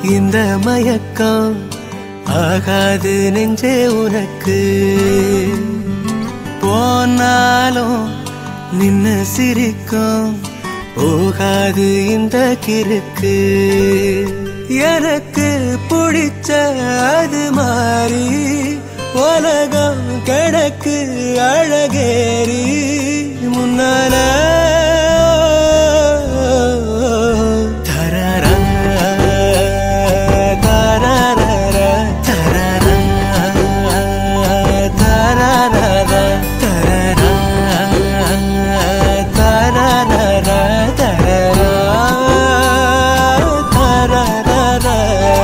இந்த மயக்கம் ஆகாது நெஞ்சே உனக்கு போனாலும் நின்னு சிரிக்கும் போகாது இந்த கிறுக்கு எனக்கு பிடிச்ச அது மாறி உலகம் கிடக்கு அழகேறி முன்னால தரரா, தரரரா, தரரா, தரரரா, தரரா, தரரரா, தரரா, தரரரா.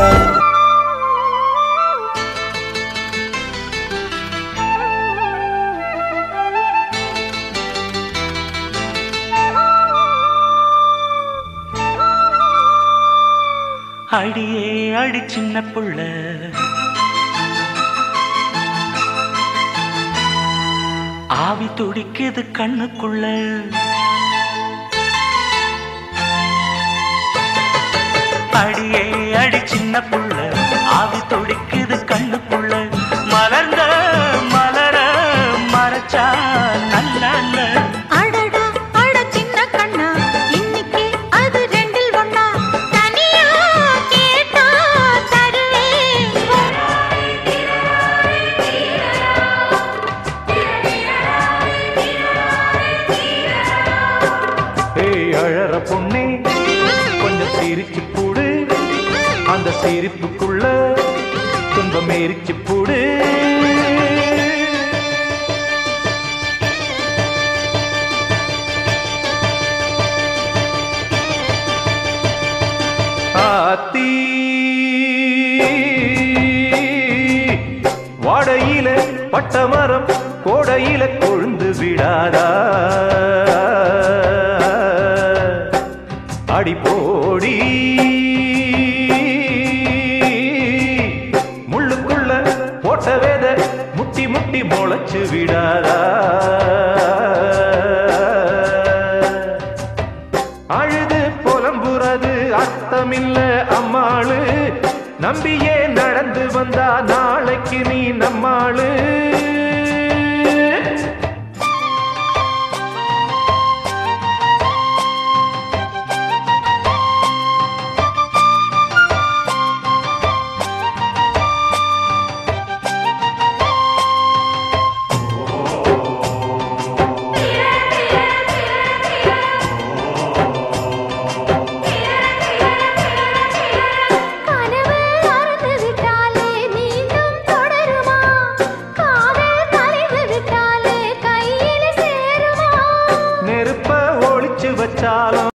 அடியே அடி சின்ன புள்ள ஆவி துடிக்குது கண்ணுக்குள்ள அடியே அடி சின்ன புள்ள ஆவி துடிக்குது கண்ணுக்குள்ள மலர்ந்த மலர மறைச்சா நல்ல அடடா அட சின்ன கண்ணா இன்னைக்கு அது ரெண்டில் ஒண்ணா தனியா கேட்டா தருவேன் ஏய் அழற பொண்ணே கொஞ்சம் சிரிச்சு போடு அந்த சிரிப்புக்குள்ள துன்பம் எரிச்சு போடு ஆத்தி வாடையில பட்ட மரம் கோடையில கொழுந்து விடாதா அடி போடி முள்ளுக்குள்ள போட்ட வேத முட்டி முட்டி முளைச்சு விடாதா அழுது புலம்புறது அர்த்தமில்ல அம்மாளு நம்பியே நடந்து வந்தா நாளைக்கு நீ நம்மாளு